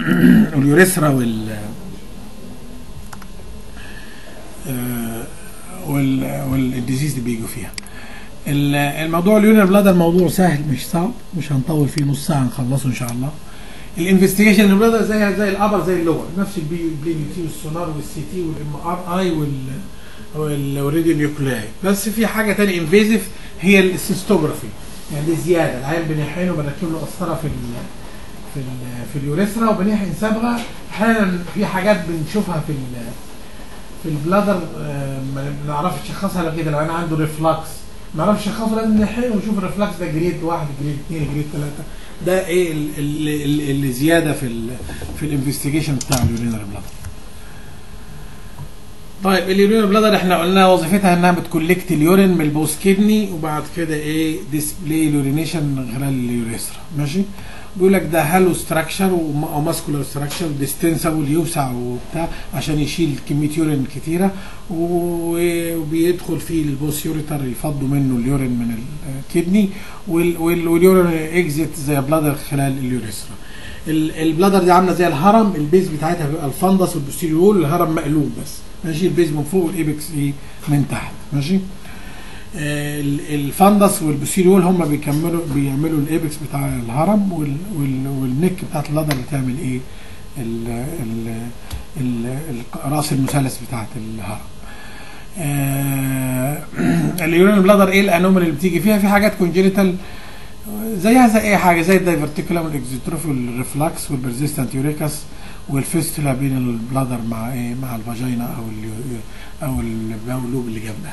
واليوريثرا وال آه، وال والديزيز اللي بيجوا فيها ال- الموضوع اليونر بلادر موضوع سهل مش صعب مش هنطول فيه نص ساعه نخلصه ان شاء الله الانفستيجيشن البلادر زي زي الابر زي اللور نفس البي البلين تي والسونار والسي تي والام ار اي وال والراديو نيوكلاي بس في حاجه تانية انفيزيف هي السيستوجرافي يعني دي زياده العيال بنحقنه بنركب له قسطره في ال في ال في اليوريثرا وبنحقن صبغه احيانا في حاجات بنشوفها في ال في البلادر آه، ما بنعرفش نشخصها الا كده لو انا عنده ريفلاكس ما نعرفش نشخصه لازم نحقنه ونشوف الريفلاكس ده جريد واحد جريد اثنين جريد ثلاثه ده ايه ال- ال- ال- اللي زياده في ال في الانفستيجيشن بتاع اليورينال بلادر طيب اليورين بلادر احنا قلنا وظيفتها انها بتكولكت اليورين من البوست كدني وبعد كده ايه ديسبلاي اليورينيشن من خلال اليوريثرا ماشي بيقول لك ده هالو ستراكشر او ماسكولار ستراكشر ديستنسبل يوسع وبتاع عشان يشيل كميه يورين كتيره و- وبيدخل فيه البوس يوريتر يفضوا منه اليورين من الكدني وال- وال- واليورين اكزيت زي بلادر خلال اليوريثرا ال- البلادر دي عامله زي الهرم البيز بتاعتها بيبقى الفندس والبوستيريور الهرم مقلوب بس ماشي البيز من فوق والايبكس ايه من تحت ماشي آه، ال- الفندس والبوستيريور هم بيكملوا بيعملوا الايبكس بتاع الهرم وال وال والنك بتاعت البلادر بتعمل ايه ال ال ال ال- راس المثلث بتاعت الهرم آه، اليورين بلادر ايه الانومال اللي بتيجي فيها في حاجات كونجينيتال زيها زي اي حاجه زي الدايفرتيكولم والاكزيتروفي والريفلاكس والبرزيستنت يوريكاس والفيستولا بين البلادر مع ايه مع الفاجينا او ال او اللوب اللي جنبها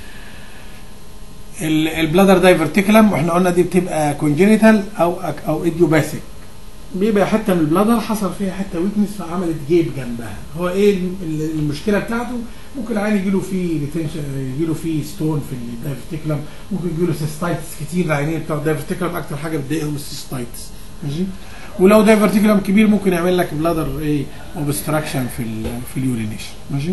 ال- البلادر دايفرتيكولم واحنا قلنا دي بتبقى كونجينيتال او او ايديوباثيك بيبقى حته من البلادر حصل فيها حته ويكنس فعملت جيب جنبها هو ايه ال- ال- المشكله بتاعته ممكن العين يجي له فيه ريتنشن يجي له فيه ستون في الدايفرتيكولم ممكن يجي له سيستايتس كتير العينين بتوع الدايفرتيكولم اكتر حاجه بتضايقهم السيستايتس ماشي ولو دايفرتيكولم كبير ممكن يعمل لك بلادر ايه اوبستراكشن في ال في اليورينيشن ماشي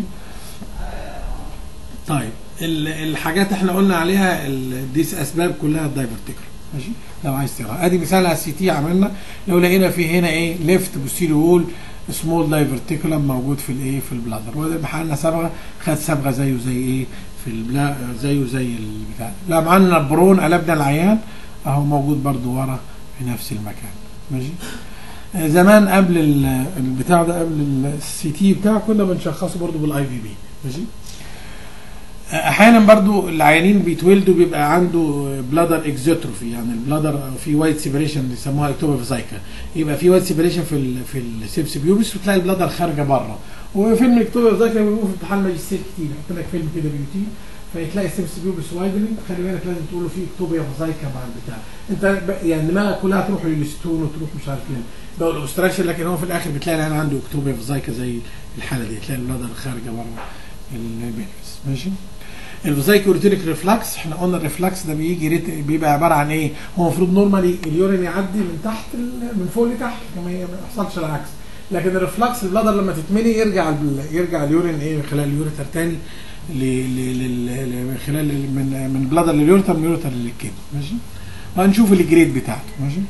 طيب ال- الحاجات احنا قلنا عليها ال- دي اسباب كلها الدايفرتيكولم ماشي لو عايز تقرا ادي مثال على السي تي عملنا لو لقينا في هنا ايه ليفت بوستيريو وول سمول دايفرتيكولم موجود في الايه في البلادر وده محلنا صبغه خد صبغه زيه زي ايه في البلا زيه زي البتاع لا معانا برون قلبنا العيان اهو موجود برضو ورا في نفس المكان ماشي آه، زمان قبل ال- البتاع ده قبل السي تي بتاع كنا بنشخصه برضو بالاي في بي ماشي احيانا برضو العيانين بيتولدوا بيبقى عنده بلادر اكزوتروفي يعني البلادر في وايت سيبريشن بيسموها اكتوبوفيزايكا يبقى في وايت سيبريشن في ال في السيبس بيوبس وتلاقي البلادر خارجه بره وفيلم اكتوبوفيزايكا بيقولوا في امتحان ماجستير كتير يحط لك فيلم كده بيوتي فتلاقي السيبس بيوبس وايدنج خلي بالك لازم تقول له في اكتوبوفيزايكا مع البتاع انت ب- يعني دماغك كلها تروح للستون وتروح مش عارف ايه ده الاوبستراكشن لكن هو في الاخر بتلاقي العيان عنده اكتوبوفيزايكا زي الحاله دي تلاقي البلادر خارجه بره البيلفس ماشي الفوزايكوريتيريك ريفلاكس احنا قلنا الريفلاكس ده بيجي ريت بيبقى عباره عن ايه؟ هو المفروض نورمالي اليورين يعدي من تحت ال- من فوق لتحت كما هي ما يحصلش العكس لكن الريفلاكس البلادر لما تتملي يرجع ال- يرجع اليورين ايه من خلال اليوريتر تاني ل ل ل ل- من خلال ال- من من بلادر لليوريتر من اليوريتر للكدني ماشي؟ وهنشوف الجريد بتاعته ماشي؟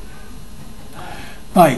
طيب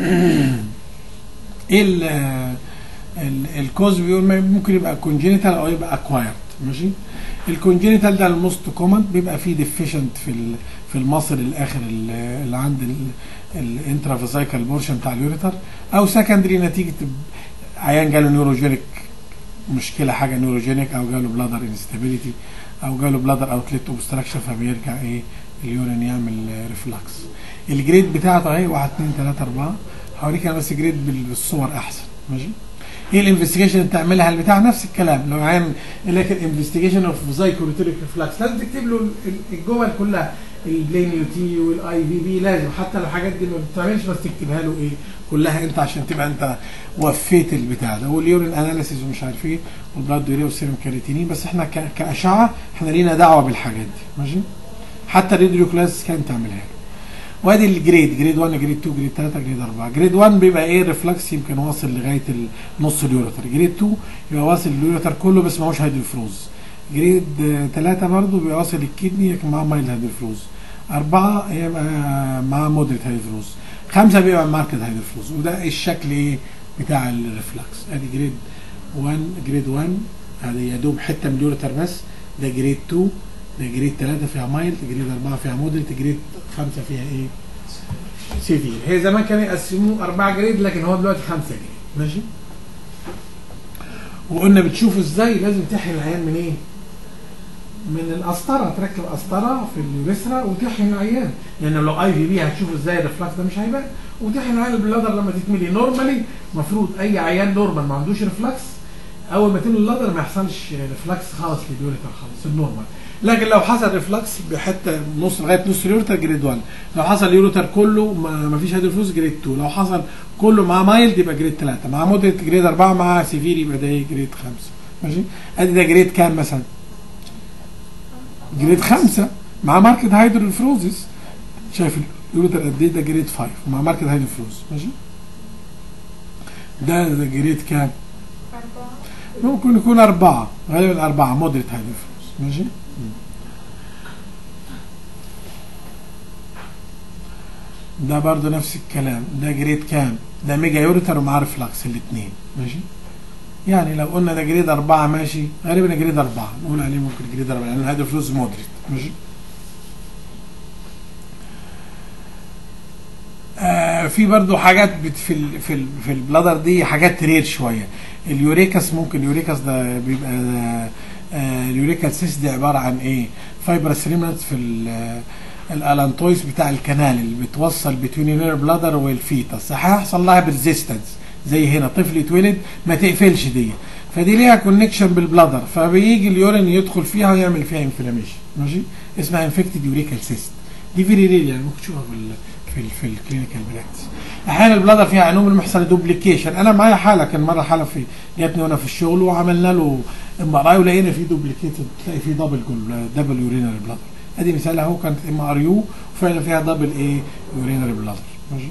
ايه ال ال- الكوز بيقول ما- ممكن يبقى كونجينيتال او يبقى اكوايرد ماشي الكونجينيتال ده الموست كومن بيبقى فيه ديفيشنت في ال- في المصل الاخر ال- اللي عند الانترافيزايكال بورشن بتاع اليوريتر او سكندري نتيجه عيان جاله نيوروجينيك مشكله حاجه نيوروجينيك او جاله بلادر انستابيليتي او جاله بلادر اوتلت اوبستراكشن فبيرجع ايه اليورين يعمل ريفلاكس الجريد بتاعته اهي 1 2 3 4 هوريك انا بس جريد بال- بالصور احسن ماشي ايه الانفستيجيشن اللي بتعملها البتاع نفس الكلام لو عين لك الانفستيجيشن اوف زايكوريتيريك ريفلاكس لازم تكتب له ال- ال- الجمل كلها البلين يو تي والاي في بي لازم حتى لو الحاجات دي ما بتعملش بس تكتبها له ايه كلها انت عشان تبقى انت وفيت البتاع ده واليورين اناليسيز ومش عارف ايه والبلاد يوريا والسيرم كاريتينين بس احنا ك- كاشعه احنا لينا دعوه بالحاجات دي ماشي حتى الراديو كلاس كان تعملها له وادي الجريد جريد 1 جريد 2 جريد 3 جريد 4 جريد 1 بيبقى ايه الريفلكس يمكن واصل لغايه نص اليوريتر جريد 2 يبقى واصل اليوريتر كله بس معهوش هيدروفروز جريد 3 برضه بيبقى واصل الكدني لكن معاه مايل هيدروفروز أربعة يبقى معاه مودريت هيدروفروز خمسه بيبقى ماركت هيدروفلوز وده الشكل ايه بتاع الريفلكس ادي جريد 1 جريد 1 هذا يا دوب حته من اليوريتر بس ده جريد 2 ده جريد 3 فيها مايلد جريد 4 فيها مودريت جريد 5 فيها ايه سيفير هي زمان كانوا يقسموه اربعه جريد لكن هو دلوقتي خمسه جريد ماشي وقلنا بتشوفوا ازاي لازم تحقن العيان من ايه؟ من القسطره تركب قسطره في اليوريثرا وتحقن العيان لان يعني لو اي في بي هتشوفوا ازاي الريفلكس ده مش هيبان وتحقن العيان باللادر لما تتملي نورمالي المفروض اي عيان نورمال ما عندوش ريفلكس اول ما تملي اللادر ما يحصلش ريفلكس خالص لليوريثرا خالص النورمال لكن لو حصل ريفلكس بحته نص لغايه نص اليوريتر جريد 1 لو حصل اليوريتر كله ما فيش هيدروفلوس جريد 2 لو حصل كله مع مايلد يبقى جريد 3 مع مودريت جريد 4 مع سيفير يبقى ده ايه جريد 5 ماشي ادي ده جريد كام مثلا جريد 5 مع ماركت هيدروفروزس شايف اليوريتر قد ايه ده جريد 5 مع ماركت هيدروفروز ماشي ده ده جريد كام ممكن يكون أربعة غالبا أربعة مودريت هيدروفروز ماشي ده برضه نفس الكلام ده جريد كام ده ميجا يوريتر ومعاه ريفلكس الاثنين ماشي يعني لو قلنا ده جريد أربعة ماشي غالبا جريد أربعة نقول عليه ممكن جريد أربعة لأن هذا فلوس مودريت ماشي آه في برضو حاجات بت في ال في ال في البلادر دي حاجات رير شويه اليوريكاس ممكن اليوريكاس ده بيبقى آه اليوريكال سيس دي عباره عن ايه؟ فايبرس ريمنتس في الالانتويس بتاع الكنال اللي بتوصل بين بلادر والفيتس هيحصل لها بريزيستنس زي هنا طفل يتولد ما تقفلش دي فدي ليها كونكشن بالبلادر فبيجي اليورين يدخل فيها ويعمل فيها انفلاميشن ماشي اسمها انفكتد يوريكال سيست دي فيري ريل يعني ممكن تشوفها في ال في ال في الكلينيكال براكتس احيانا البلادر فيها عنوم بيحصل دوبليكيشن انا معايا حاله كان مره حاله في جاتني وانا في الشغل وعملنا له ام ار اي ولقينا في دوبليكيتد تلاقي في دبل دبل يورينري بلادر ادي مثال اهو كانت ام ار يو وفعلا فيها دبل ايه يورينري بلادر ماشي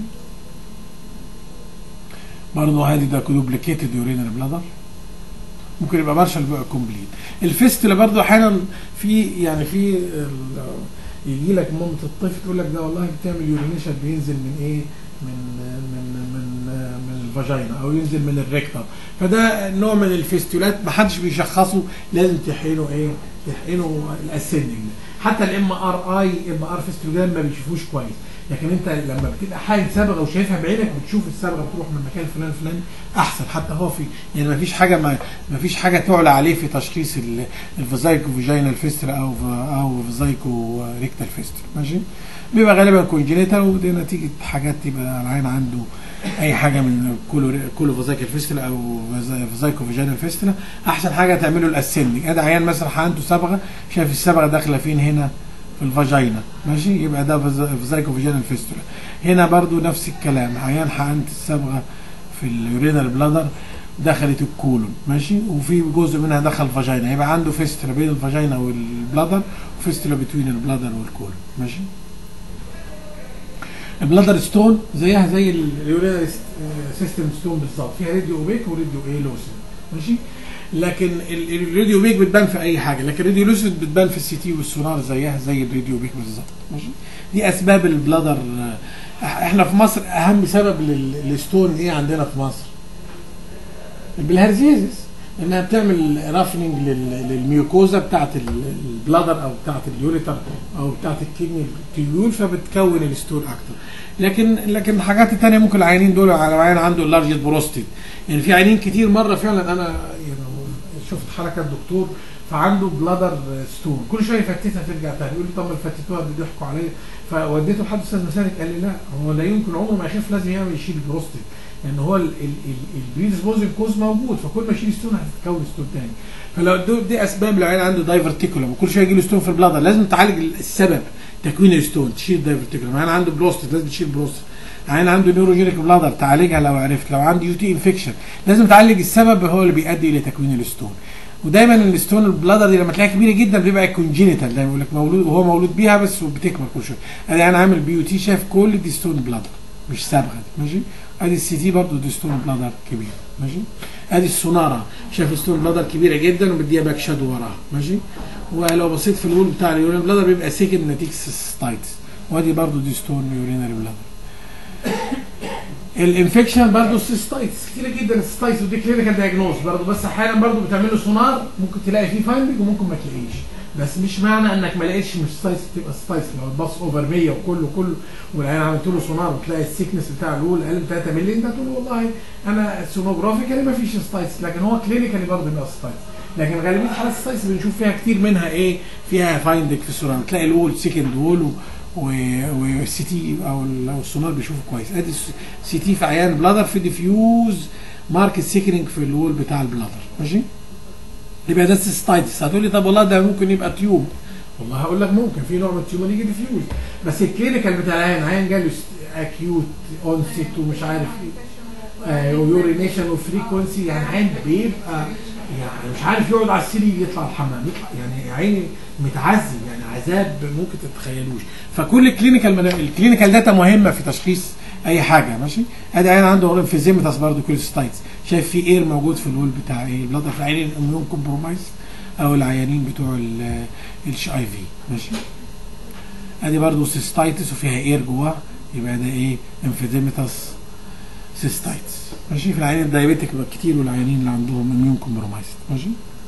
برضه هذه ده دوبليكيتد يورينري بلادر ممكن يبقى بارشل بيبقى كومبليت الفيستولا برضه احيانا في يعني في يجي لك مامة الطفل تقول لك ده والله بتعمل يورينيشن بينزل من ايه؟ من من من من الفاجينا او ينزل من الريكتر فده نوع من الفيستولات ما حدش بيشخصه لازم تحقنه ايه؟ تحقنه الاسندنج حتى الام ار اي ام ار فيستولوجرام ما بيشوفوش كويس لكن انت لما بتبقى حاجه صبغه وشايفها بعينك بتشوف الصبغه بتروح من مكان فلان فلان احسن حتى هو في يعني ما فيش حاجه ما, ما فيش حاجه تعلى عليه في تشخيص الفيزايكو فيجينال فيستر او او فيزايكو ريكتال فيستر ماشي بيبقى غالبا كونجينيتال ودي نتيجه حاجات تبقى العين عنده اي حاجه من كولو كولو فيزايكال فيستر او فيزايكو فيجينال فيستر احسن حاجه تعمله الاسندنج ادي عيان مثلا عنده صبغه شايف الصبغه داخله فين هنا في الفاجينا ماشي يبقى ده فيزايكو فيجينال فيستولا هنا برضو نفس الكلام عيان حقنت الصبغه في اليورينال بلادر دخلت الكولون ماشي وفي جزء منها دخل فاجينا يبقى عنده فيستولا بين الفاجينا والبلادر وفيستولا بين البلادر والكولون ماشي البلادر ستون زيها زي اليورينال سيستم ستون بالظبط فيها راديو اوبيك وراديو ايه لوسن ماشي لكن الراديو بيك بتبان في اي حاجه لكن الراديو لوسيد بتبان في السي تي والسونار زيها زي الراديو بيك بالظبط ماشي دي اسباب البلادر احنا في مصر اهم سبب للستون ايه عندنا في مصر البلهارزيزس انها بتعمل رافننج للميوكوزا بتاعت البلادر او بتاعت اليوريتر او بتاعت الكدني التيول فبتكون الستون اكتر لكن لكن الحاجات الثانيه ممكن العيانين دول على عيان عنده اللارج بروستيت يعني في عيانين كتير مره فعلا انا يعني شفت حركه الدكتور فعنده بلادر ستون كل شويه يفتتها ترجع تاني يقول لي طب ما الفتتوها دي ضحكوا عليا فوديته لحد استاذ مسالك قال لي لا هو لا يمكن عمره ما يخاف لازم يعمل يشيل البروستيت لان يعني هو البريدسبوزنج كوز موجود فكل ما يشيل ستون هتتكون ستون تاني فلو دي اسباب لو عيان عنده دايفرتيكولم وكل شويه يجي له ستون في البلادر لازم تعالج السبب تكوين الستون تشيل دايفرتيكولم عيان عنده بروستيت لازم تشيل بروستيت عيان عنده نيوروجينيك بلادر تعالجها لو عرفت لو عنده يو تي انفكشن لازم تعالج السبب هو اللي بيؤدي الى تكوين الستون ودايما الستون البلادر دي لما تلاقيها كبيره جدا بيبقى كونجينيتال زي ما بيقول لك مولود وهو مولود بيها بس وبتكبر كل شويه ادي انا عامل بي يو تي شايف كل دي ستون بلادر مش صبغه دي ماشي ادي السي تي برضه دي ستون بلادر كبيره ماشي ادي السونارا شايف ستون بلادر كبيره جدا ومديها باك شادو وراها ماشي ولو بصيت في الول بتاع اليورين بلادر بيبقى سيكن نتيجه ستايتس وادي برضه دي ستون يورينري بلادر الانفكشن برضه السيستايتس كتير جدا السيستايتس ودي كلينيكال دايجنوز برضه بس احيانا برضه بتعمل له سونار ممكن تلاقي فيه فايندنج وممكن ما تلاقيش بس مش معنى انك ما لقيتش مش سايس تبقى سايس لو الباص اوفر 100 وكله كله والعيان عملت له سونار وتلاقي السيكنس بتاع الول اقل من 3 مللي انت تقول والله انا سونوجرافيكالي ما فيش سايس لكن هو كلينيكالي برضه بيبقى سايس لكن غالبيه حالات السايس بنشوف فيها كتير منها ايه فيها فايندنج في السونار تلاقي الول سكند وول والسي تي او السونار بيشوفه كويس ادي السي تي في عيان بلادر في ديفيوز ماركت سيكنينج في الوول بتاع البلادر ماشي يبقى ده سيستايتس هتقول لي طب والله ده ممكن يبقى تيوب والله هقول لك ممكن في نوع من التيومر يجي ديفيوز بس الكلينيكال بتاع العيان عيان جاله اكيوت اونست ومش عارف ايه ويورينيشن وفريكونسي يعني عين بيبقى يعني مش عارف يقعد على السرير يطلع الحمام يطلع يعني عيني متعذب يعني عذاب ممكن تتخيلوش فكل الكلينيكال الكلينيكال داتا مهمه في تشخيص اي حاجه ماشي ادي عين عنده انفيزيمتاس برضه كوليستايتس شايف في اير موجود في الول بتاع ايه البلادر في عينين الاميون كومبرومايز او العيانين بتوع الاتش اي في ماشي ادي برضه سيستايتس وفيها اير جواه يبقى ده ايه انفيزيمتاس سيستايتس ماشي في العيانين الدايابيتك بقى كتير والعيانين اللي عندهم اميون كومبرومايز ماشي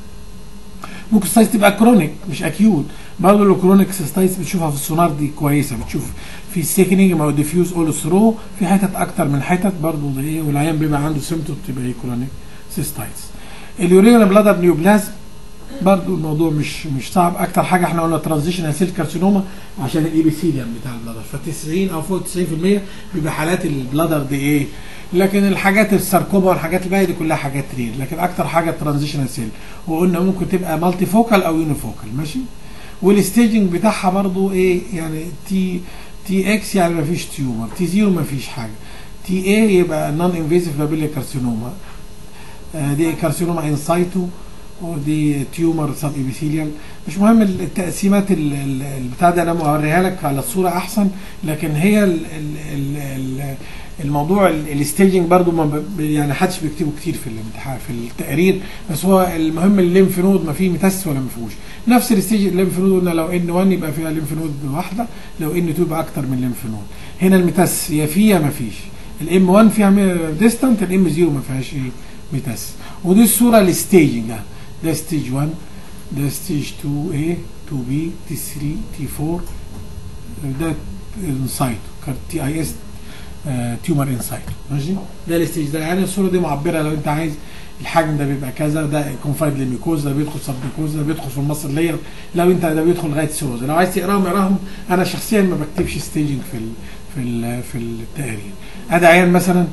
ممكن السايتس تبقى كرونيك مش اكيوت برضه الكرونيك سيستايتس بتشوفها في السونار دي كويسه بتشوف في سيكنينج ما ديفيوز اول ثرو في حتت اكتر من حتت برضه ده ايه والعيان بيبقى عنده سيمتوم تبقى ايه كرونيك سيستايتس اليورينال بلادر نيوبلازم برضه الموضوع مش مش صعب اكتر حاجه احنا قلنا ترانزيشنال سيل كارسينوما عشان الايبيثيليوم بتاع البلادر ف 90 او فوق 90% بيبقى حالات البلادر دي ايه لكن الحاجات الساركوما والحاجات الباقيه دي كلها حاجات رير لكن اكتر حاجه ترانزيشنال سيل وقلنا ممكن تبقى مالتي فوكال او يونيفوكال ماشي والستيجنج بتاعها برضو ايه يعني تي تي اكس يعني ما فيش تيومر تي زيرو ما فيش حاجه تي اي يبقى نون انفيزيف بابيلي كارسينوما آه دي كارسينوما انسايتو ودي تيومر سب ايبيثيليال مش مهم التقسيمات البتاع ده انا موريها لك على الصوره احسن لكن هي ال ال ال الموضوع الستيجنج برضو ما يعني حدش بيكتبه كتير في الامتحان في التقرير بس هو المهم الليمف نود ما فيه متس ولا ما فيهوش نفس الستيج الليمف نود قلنا لو ان 1 يبقى فيها ليمف نود واحده لو ان 2 يبقى اكتر من ليمف نود هنا المتس يا فيه يا ما فيش الام 1 فيها ديستانت الام 0 ما فيهاش ايه متس ودي الصوره الستيجنج ده ستيج 1 ده ستيج 2 A 2 B تي 3 تي 4 ده انسايت تي اي اس تيومر انسايت ماشي ده الستيج ده يعني الصوره دي معبره لو انت عايز الحجم ده بيبقى كذا ده كونفايد للميكوز ده بيدخل سب ميكوز ده بيدخل في المصل لير لو انت ده بيدخل لغايه سيروز لو عايز تقراهم اقراهم انا شخصيا ما بكتبش ستيجنج في ال في ال في التقارير ادي عيان مثلا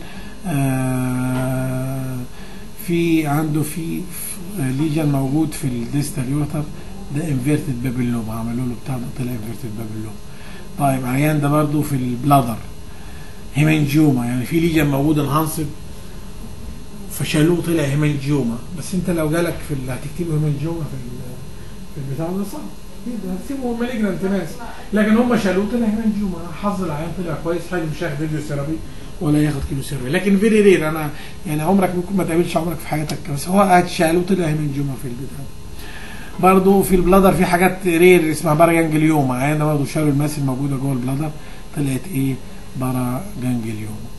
آه في عنده في ليجن موجود في الديستال يوتر ده انفيرتد بابلوم عملوا له بتاع ده طلع انفيرتد بابلوم طيب عيان ده برضه في البلادر هيمنجيوما يعني في ليجن موجود انهانسد فشالوه طلع هيمنجيوما بس انت لو جالك في اللي هتكتبه هيمنجيوما في في البتاع ده صعب هتسيبه مالجنانت ناس لكن هم شالوه طلع هيمنجيوما حظ العيان طلع كويس حاجه مش هياخد فيديو ثيرابي ولا ياخد كيلو سيرفي لكن فيري رير انا يعني عمرك ممكن ما تقابلش عمرك في حياتك بس هو قاعد شالوه طلع هيمنجيوما في البتاع برضه في البلادر في حاجات رير اسمها باراجانجليوما عيان برضه شالوا الماس الموجوده جوه البلادر طلعت ايه باراجانجليوما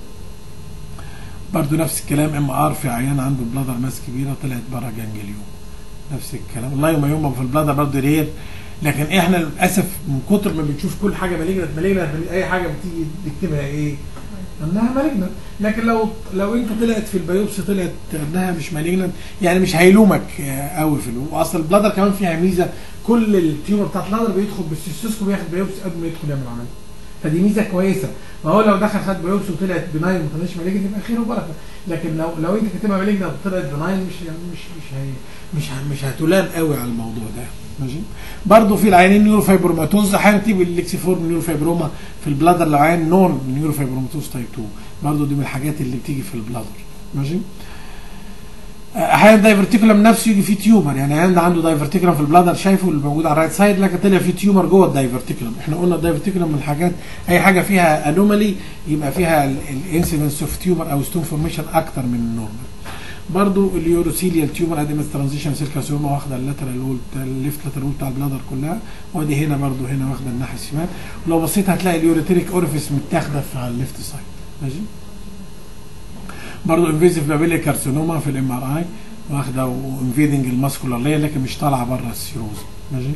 برضه نفس الكلام ام ار في عيان عنده بلادر ماس كبيره طلعت باراجانجليوما نفس الكلام الله يوم يوم في البلادر برضه رير لكن احنا للاسف من كتر ما بنشوف كل حاجه مالجنت مالجنت اي حاجه بتيجي نكتبها ايه انها مالجنت لكن لو لو انت طلعت في البيوبسي طلعت انها مش مالجنت يعني مش هيلومك قوي في الوم واصل البلادر كمان فيها ميزه كل التيومر بتاعت البلادر بيدخل بالسيستوسكوب ياخد بيوبسي قبل ما يدخل يعمل عمليه فدي ميزه كويسه ما هو لو دخل خد بيوبسي وطلعت بناين وما طلعش مالجنت يبقى خير وبركه لكن لو لو انت كاتبها مالجنت وطلعت بناين مش يعني مش مش هي مش مش هتلام قوي على الموضوع ده ماشي برضه في العيانين نيوروفايبروماتوز احيانا تجيب الليكسيفورم نيوروفايبروما في البلادر لو عين نون نيوروفايبروماتوز تايب 2 برضه دي من الحاجات اللي بتيجي في البلادر ماشي احيانا دايفرتيكولم نفسه يجي فيه تيومر يعني عند عنده دايفرتيكولم في البلادر شايفه اللي موجود على الرايت سايد لكن طلع فيه تيومر جوه الدايفرتيكولم احنا قلنا الدايفرتيكولم من الحاجات اي حاجه فيها انومالي يبقى فيها الانسيدنس اوف تيومر او ستون فورميشن اكتر من النورمال برضو اليوروسيليال تيومر ادي مثلا ترانزيشن سيل كارسينوما واخده اللاترال وول الليفت لاترال وول بتاع البلادر كلها وادي هنا برضو هنا واخده الناحيه الشمال ولو بصيت هتلاقي اليوريتريك اورفيس متاخده في على الليفت سايد ماشي برضو انفيزيف بابيلي كارسينوما في الام ار اي واخده وانفيدنج الماسكولار لير لكن مش طالعه بره السيروز ماشي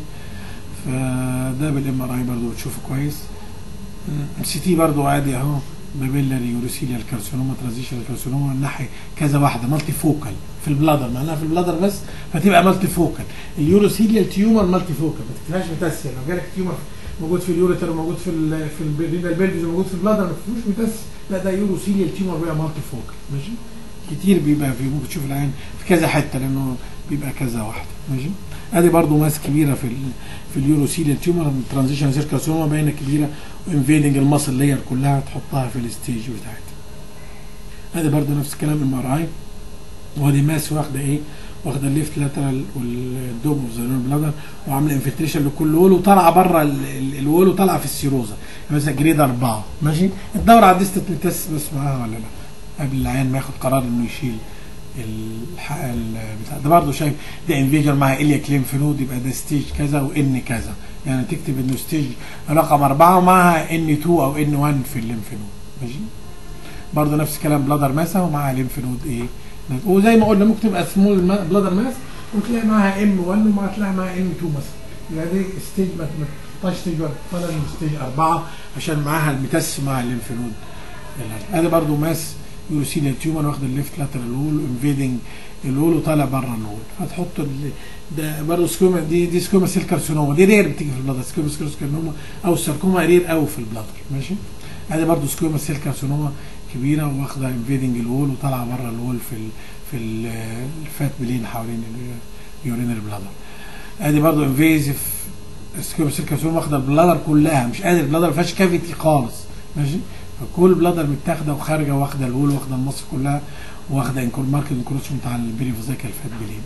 فده بالام ار اي برضو بتشوفه كويس سي تي برضو عادي اهو بابيلاري يوروسيليال كارسينوما ترانزيشنال كارسينوما الناحيه كذا واحده مالتي فوكال في البلادر معناها في البلادر بس فتبقى مالتي فوكال اليوروسيليال تيومر مالتي فوكال ما تكتبهاش متسيا لو جالك تيومر موجود في اليوريتر موجود في ال في الرينال بيلفيز موجود في البلادر ما تكتبوش متسيا لا ده يوروسيليال تيومر بيبقى مالتي فوكال ماشي كتير بيبقى في ممكن تشوف العين في كذا حته لانه بيبقى كذا واحده ماشي ادي برضو ماس كبيره في ال في اليوروسيليال تيومر ترانزيشن سير كارسينوما باينه كبيره وانفيدنج المصل لاير كلها تحطها في الستيج بتاعتها ادي برضو نفس الكلام ام ار اي وادي ماس واخده ايه واخده الليفت لاترال والدوم اوف ذا بلادر وعامله انفلتريشن لكل وول وطالعه بره الوول وطالعه في السيروزا مثلا جريد اربعه ماشي الدوره على الديستنت بتس بس معاها ولا لا قبل العيان ما ياخد قرار انه يشيل الحق بتاع ده برضه شايف ده انفيجر مع اليا كليم فنود يبقى ده ستيج كذا وان كذا يعني تكتب انه ستيج رقم اربعه ومعها ان 2 او ان 1 في الليمف نود ماشي برضه نفس الكلام بلادر ماسا ومعها ليمف نود ايه وزي ما قلنا ممكن تبقى سمول بلادر ماس وتلاقي معاها ام 1 وما تلاقي معاها ام 2 مثلا يبقى دي ستيج ما تحطهاش ستيج 1 ولا ستيج اربعه عشان معاها المتس مع الليمف نود هذا برضه ماس يوروسيليا تيومر واخد الليفت لاترال وول انفيدنج الوول وطالع بره الوول فتحط ده برضه سكوما دي دي سكوما سيل كارسينوما دي رير بتيجي في البلادر سكوما سيل كارسينوما او الساركوما رير قوي في البلادر ماشي ادي برضه سكوما سيل كارسينوما كبيره واخده انفيدنج الوول وطالعه بره الوول في ال في ال الفات بلين حوالين اليورين البلادر ادي برضه انفيزيف سكوما سيل كارسينوما واخده البلادر كلها مش قادر البلادر ما فيهاش كافيتي خالص ماشي فكل بلادر متاخده وخارجه واخده الوول واخده المصر كلها واخده انكور ماركت انكروشمنت على البريفوزيكال فات بلين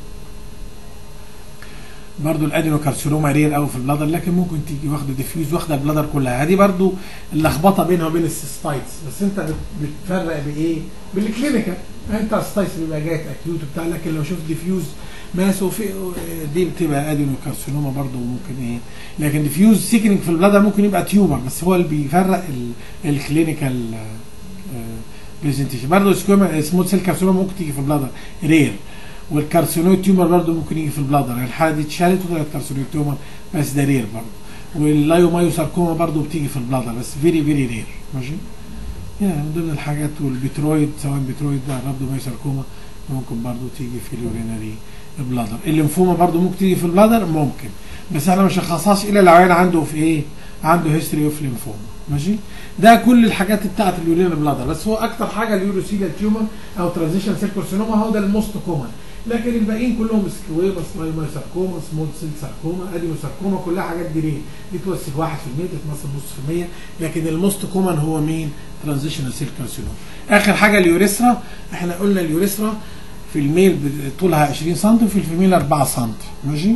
برضو الادينوكارسينوما رير قوي في البلادر لكن ممكن تيجي واخده ديفيوز واخده البلادر كلها هذه برضو اللخبطه بينها وبين السيستايتس بس انت بتفرق بايه؟ بالكلينيكال انت السيستايتس بيبقى جايت اكيوت وبتاع لكن لو شفت ديفيوز ماس وفي دي بتبقى ادينوكارسينوما برضو ممكن ايه لكن ديفيوز سيكنينج في البلادر ممكن يبقى تيومر بس هو اللي بيفرق الكلينيكال برزنتيشن برضه سكوما سمول سيل كارسينوما ممكن تيجي في البلادر رير والكارسينويد تيومر برضه ممكن يجي في البلادر يعني الحاله دي اتشالت وطلعت كارسينويد تيومر بس ده رير برضه واللايومايو ساركوما برضه بتيجي في البلادر بس فيري فيري رير ماشي يعني من ضمن الحاجات والبترويد سواء بترويد ده رابدومايو ساركوما ممكن برضه تيجي في اليورينري البلادر الليمفوما برضه ممكن تيجي في البلادر ممكن بس احنا ما شخصهاش الا لو عين عنده في ايه عنده هيستوري اوف ليمفوما ماشي ده كل الحاجات بتاعت اليورينال بلادر بس هو اكتر حاجه اليوروسيليال تيومر او ترانزيشن سيل كارسينوما هو ده الموست كومن لكن الباقيين كلهم سكويمس مايوساركوما سمول سيل ساركوما ادينوساركوما كلها حاجات دي ريه دي توصل 1% تتمثل نص في المية لكن الموست كومن هو مين؟ ترانزيشنال سيل كارسينوما اخر حاجه اليوريثرا احنا قلنا اليوريثرا في الميل طولها 20 سم وفي الفيميل 4 سم ماشي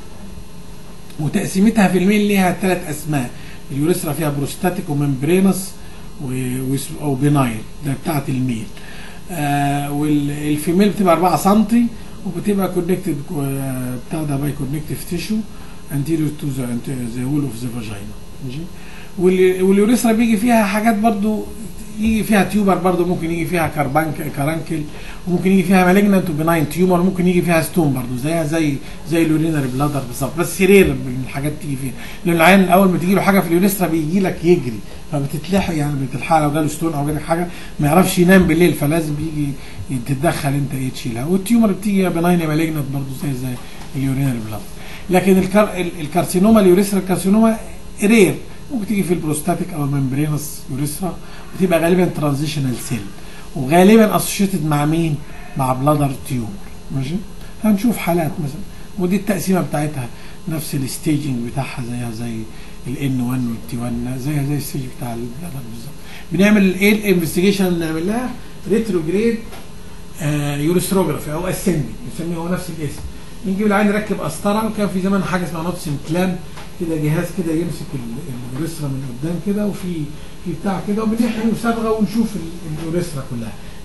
وتقسيمتها في الميل ليها ثلاث اسماء اليوريثرا فيها بروستاتيك وممبرينس او بينايل ده بتاعت الميل آه والفيميل بتبقى 4 سم وبتبقى كونكتد بتاع ده باي كونكتيف تيشو انتيريور تو ذا ذا وول اوف ذا فاجينا ماشي واليوريثرا بيجي فيها حاجات برضو يجي فيها تيوبر برضو ممكن يجي فيها كاربانك كارانكل وممكن يجي فيها مالجنانت وبناين تيومر ممكن يجي فيها ستون برضو زيها زي زي اليورينري بلادر بالظبط بس رير من الحاجات تيجي فيها لان العيان اول ما تيجي له حاجه في اليوريثرا بيجي لك يجري فبتتلحق يعني بتلحق لو جاله ستون او جاله حاجه ما يعرفش ينام بالليل فلازم يجي تتدخل انت ايه تشيلها والتيومر بتيجي بناين مالجنانت برضو زي زي اليورينري بلادر لكن الكار الكارسينوما اليوريثرا الكارسينوما رير ممكن تيجي في البروستاتيك او الممبرينس يوريثرا بتبقى غالبا ترانزيشنال سيل وغالبا اسوشيتد مع مين؟ مع بلادر تيومر ماشي؟ هنشوف حالات مثلا ودي التقسيمه بتاعتها نفس الستيجنج بتاعها زيها زي الان 1 والتي 1 زيها زي الستيج بتاع البلادر بالظبط بنعمل ايه الانفستيجيشن اللي نعملها ريتروجريد آه يوريثروجرافي او اسندي بنسميه هو نفس الاسم نجيب العين نركب قسطره وكان في زمان حاجه اسمها نوتسم كلام كده جهاز كده يمسك اليوريثرا من قدام كده وفي في بتاع كده وبنحقن وصبغه ونشوف اليوريثرا كلها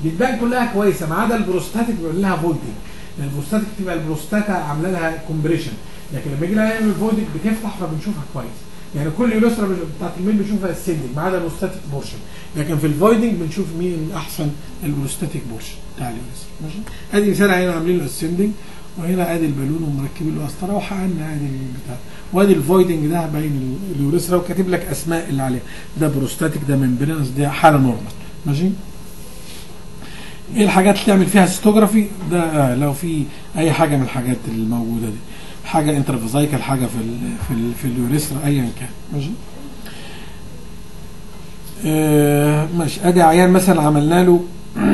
بتبان كلها كويسه ما عدا البروستاتيك بيعمل لها فولتنج لان البروستاتيك تبقى البروستاتا عامله لها كومبريشن لكن لما يجي لها يعمل فولتنج بتفتح فبنشوفها كويس يعني كل يولوسترا بتاعت الميل بنشوفها السندنج ما عدا البروستاتيك بورشن لكن في الفويدنج بنشوف مين الاحسن البروستاتيك بورشن بتاع اليولوسترا ماشي ادي مثال هنا عاملين له السندنج وهنا ادي البالون ومركبين له قسطره وحقنا ادي البتاع وادي الفويدنج ده باين اليوريثرا وكاتب لك اسماء اللي عليها ده بروستاتيك ده ممبرينس ده حاله نورمال ماشي ايه الحاجات اللي تعمل فيها ستوجرافي ده آه لو في اي حاجه من الحاجات الموجوده دي حاجه انترفيزايكال حاجه في ال في ال في اليوريثرا ايا كان ماشي آه ماشي ادي عيان مثلا عملنا له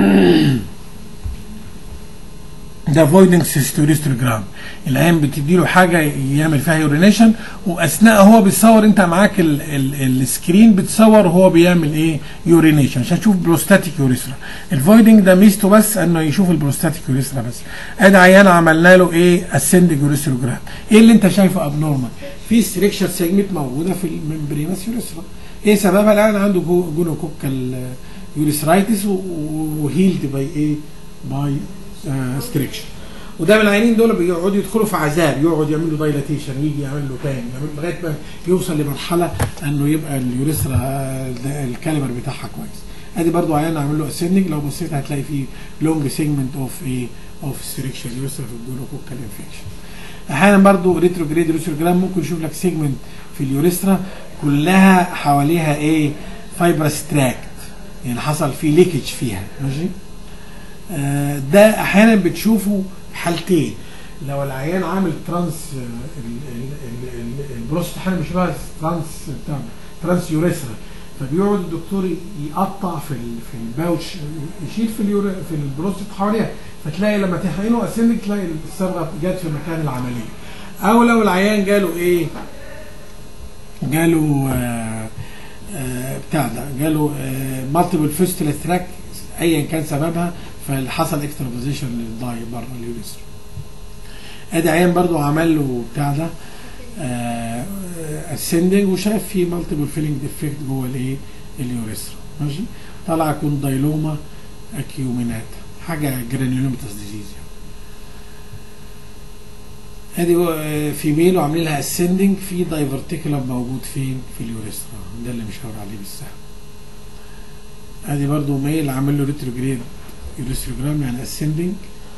ده فويدنج سيستوريستوجرام العيان بتدي له حاجه يعمل فيها يورينيشن واثناء هو بيصور انت معاك ال ال السكرين بتصور وهو بيعمل ايه يورينيشن عشان تشوف بروستاتيك يوريثرا الفويدنج ده ميزته بس انه يشوف البروستاتيك يوريثرا بس ادي عيان عملنا له ايه اسندنج يوريثروجرام ايه اللي انت شايفه ابنورمال في ستريكشر سيجمنت موجوده في الممبرينس يوريثرا ايه سببها الان عنده جونوكوكال يوريثرايتس وهيلد باي ايه باي ستريكشن وده من العينين دول بيقعدوا يدخلوا في عذاب يقعد يعمل له دايلاتيشن ويجي يعمل له تاني يعمل لغايه ما يوصل لمرحله انه يبقى اليوريثرا الكاليبر بتاعها كويس ادي برضو عيان عامل له اسندنج لو بصيت هتلاقي فيه لونج سيجمنت اوف ايه اوف ستريكشر يوريثرا في الجونوكوكال انفكشن احيانا برضو ريتروجريد يوريثروجرام ممكن يشوف لك سيجمنت في اليوريثرا كلها حواليها ايه فايبرس تراكت يعني حصل فيه ليكج فيها ماشي آه ده احيانا بتشوفه حالتين لو العيان عامل ترانس البروست احيانا بيشوفها ترانس بتاع ترانس يوريثرا فبيقعد الدكتور يقطع في في الباوتش يشيل في اليوري في البروست حواليها فتلاقي لما تحقنه اسندك تلاقي الصبغه جت في مكان العمليه او لو العيان جاله ايه جاله آه آه بتاع ده جاله مالتيبل فيستولا تراك ايا كان سببها فحصل اكسترافيزيشن للضاي بره اليوريثرا ادي عيان برضو عمل له بتاع ده اسندنج وشاف في مالتيبل فيلينج ديفكت جوه الايه اليوريثرا ماشي طلع كوندايلوما اكيومينات حاجه جرانيولوماتس ديزيز ادي فيميل وعاملين لها اسندنج في دايفرتيكولم موجود فين في اليوريثرا ده اللي مشاور عليه بالسهم ادي برضو ميل عامل له ريتروجريد يوريثروجرام يعني اسندنج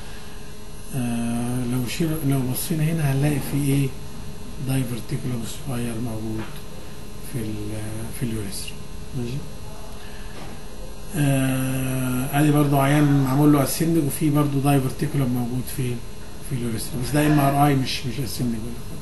آه لو شير لو بصينا هنا هنلاقي في ايه دايفرتيكولم صغير موجود في ال في اليوريثرا ماشي ادي آه برضو عيان معمول له اسندنج وفي برضو دايفرتيكولم موجود فين في اليوريثرا بس ده ام ار اي مش مش اسندنج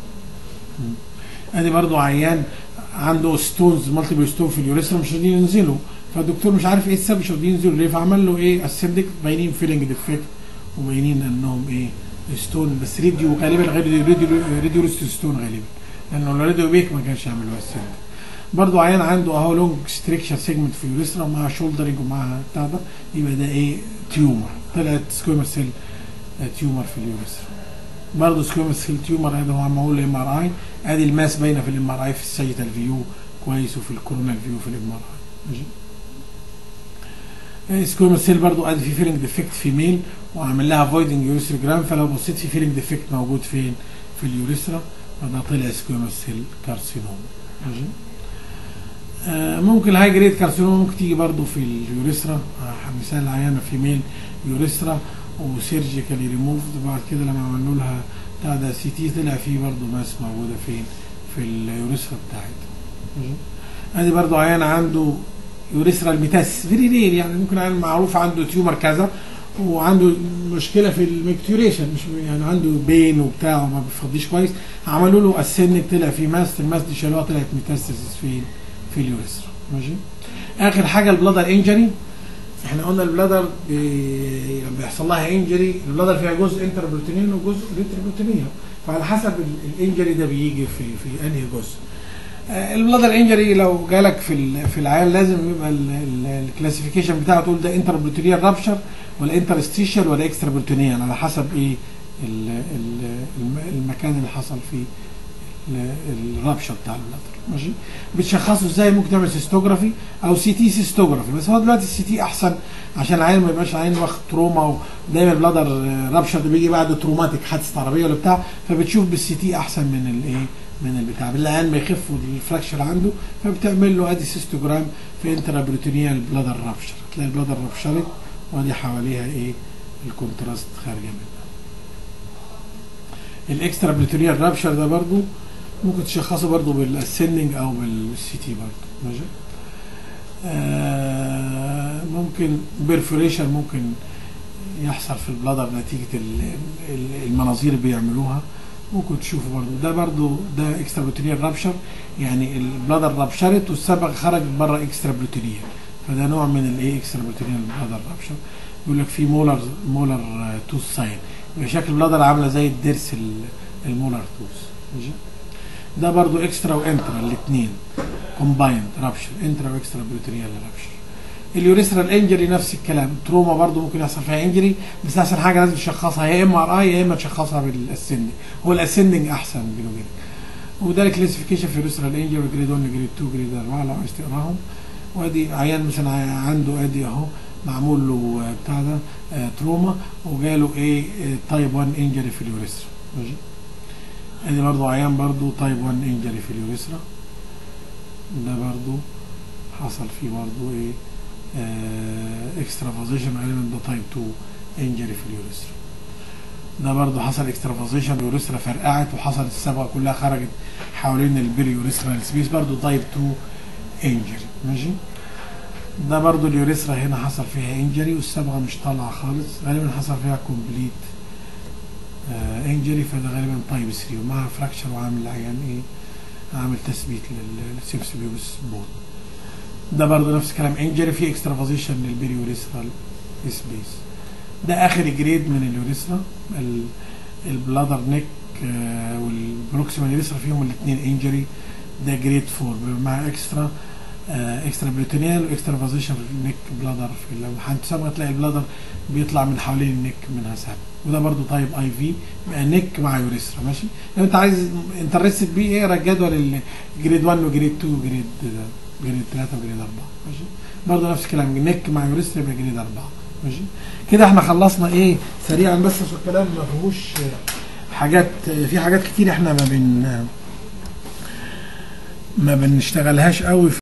ادي برضو عيان عنده ستونز مالتيبل ستون في اليوريثرا مش راضيين ينزلوا فالدكتور مش عارف ايه السبب مش راضيين ينزلوا ليه فعمل له ايه اسندك باينين فيلنج ديفكت وباينين انهم ايه ستون بس ريديو غالبا غير ريديو ريديو ستون غالبا لانه لو ريديو بيك ما كانش يعمل له اسندك برضو عيان عنده اهو لونج ستريكشر سيجمنت في اليوريثرا ومع شولدرنج ومع بتاع ده يبقى ده ايه تيومر طلعت سكويمر سيل تيومر في اليوريثرا برضه سكويمر سيل تيومر هذا هو معمول ام ار اي ادي الماس باينه في الام ار اي في السيتال فيو كويس وفي الكورونال فيو في الام ار اي ماشي سكويمر سيل برضو ادي في فيلنج ديفكت في ميل وعامل لها فويدنج يوريثروجرام فلو بصيت في فيلنج ديفكت موجود فين في اليوريثرا فده طلع سكويمر سيل كارسينوم ماشي آه ممكن الهاي جريد كارسينوم ممكن تيجي برضو في اليوريثرا آه مثال عيانه في ميل يوريثرا وسيرجيكالي ريموفد بعد كده لما عملوا لها بتاع ده سي تي طلع فيه برضو ماس موجوده فين في اليوريثرا بتاعتها ماشي ادي برضو عيان عنده يوريثرا الميتاس فيري رير يعني ممكن عيان معروف عنده تيومر كذا وعنده مشكله في الميكتوريشن مش يعني عنده بين وبتاع وما بيفضيش كويس عملوا له السنك طلع فيه ماس الماس دي شالوها طلعت ميتاستاسيس في في اليوريثرا ماشي اخر حاجه البلادر انجري احنا قلنا البلادر بي... لما بيحصل لها انجري البلادر فيها جزء انتربروتينين وجزء ريتروبروتينين فعلى حسب الانجري ده بيجي في في انهي جزء البلادر انجري لو جالك في في العيان لازم يبقى الكلاسيفيكيشن بتاعه تقول ده انتربروتينيال رابشر ولا انترستيشال ولا اكسترا بروتينيال على حسب ايه ال ال المكان اللي حصل فيه الرابشر بتاع البلادر ماشي بتشخصه ازاي ممكن تعمل سيستوجرافي او سي تي سيستوجرافي بس هو دلوقتي السي تي احسن عشان العين ما يبقاش عين واخد تروما ودايما البلادر رابشر ده بيجي بعد تروماتيك حادثه عربيه ولا بتاع فبتشوف بالسي تي احسن من الايه من البتاع العيان ما يخف الفراكشر عنده فبتعمل له ادي سيستوجرام في انترابروتينيال بلادر رابشر تلاقي البلادر رابشرت وادي حواليها ايه الكونتراست خارجه منها الاكسترا بلوتينيال رابشر ده برضو ممكن تشخصه برضو بالاسندنج او بالسي تي برضو ماشي آه ممكن بيرفوريشن ممكن يحصل في البلادر نتيجه المناظير اللي بيعملوها ممكن تشوفه برضو ده برضو ده اكسترا بلوتينيال رابشر يعني البلادر رابشرت والصبغه خرجت بره اكسترا بلوتينيال فده نوع من الايه اكسترا بلوتينيال بلادر رابشر يقول لك في مولر مولر توث ساين يبقى شكل البلادر عامله زي الضرس المولر توث ماشي ده برضو اكسترا وانترا الاثنين كومبايند رابشر انترا واكسترا بلوتينيال رابشر اليوريثرال انجري نفس الكلام تروما برضو ممكن يحصل فيها انجري بس احسن حاجه لازم تشخصها يا ام ار اي يا اما تشخصها بالاسندنج هو الاسندنج احسن بينه وبينك وده الكلاسيفيكيشن في اليوريثرال انجري جريد 1 جريد 2 جريد 4 لو عايز تقراهم وادي عيان مثلا عنده ادي اهو معمول له بتاع ده آه تروما وجاله ايه تايب 1 انجري في اليوريثرا ماشي ادي برضه عيان برضه تايب 1 انجري في اليوريثرا ده برضه حصل فيه برضه ايه آه اكسترافازيشن غالبا ده تايب 2 انجري في اليوريثرا ده برضه حصل اكسترافازيشن اليوريثرا فرقعت وحصلت الصبغه كلها خرجت حوالين البريوريثرال سبيس برضه تايب 2 انجري ماشي ده برضو اليوريثرا هنا حصل فيها انجري والصبغه مش طالعه خالص غالبا حصل فيها كومبليت آه انجري فده غالبا تايب 3 ومعها فراكشر وعامل عيان ايه عامل تثبيت للسيبس بيوبس بون ده برضو نفس الكلام انجري في اكسترافازيشن للبريوريثرال سبيس ده اخر جريد من اليوريثرا البلادر نيك آه والبروكسيمال يوريثرا فيهم الاثنين انجري ده جريد 4 مع اكسترا آه اكسترا بلوتينيال واكسترا فازيشن في النيك بلادر في لو هتسابق تلاقي البلادر بيطلع من حوالين النيك منها سهم وده برضو تايب اي في يبقى نيك مع يوريثرا ماشي لو انت عايز انترستد بيه ايه الجدول الجريد 1 وجريد 2 وجريد جريد 3 وجريد 4 ماشي برضو نفس الكلام نيك مع يوريثرا يبقى جريد 4 ماشي كده احنا خلصنا ايه سريعا بس عشان الكلام ما فيهوش حاجات في حاجات كتير احنا ما بن ما بنشتغلهاش قوي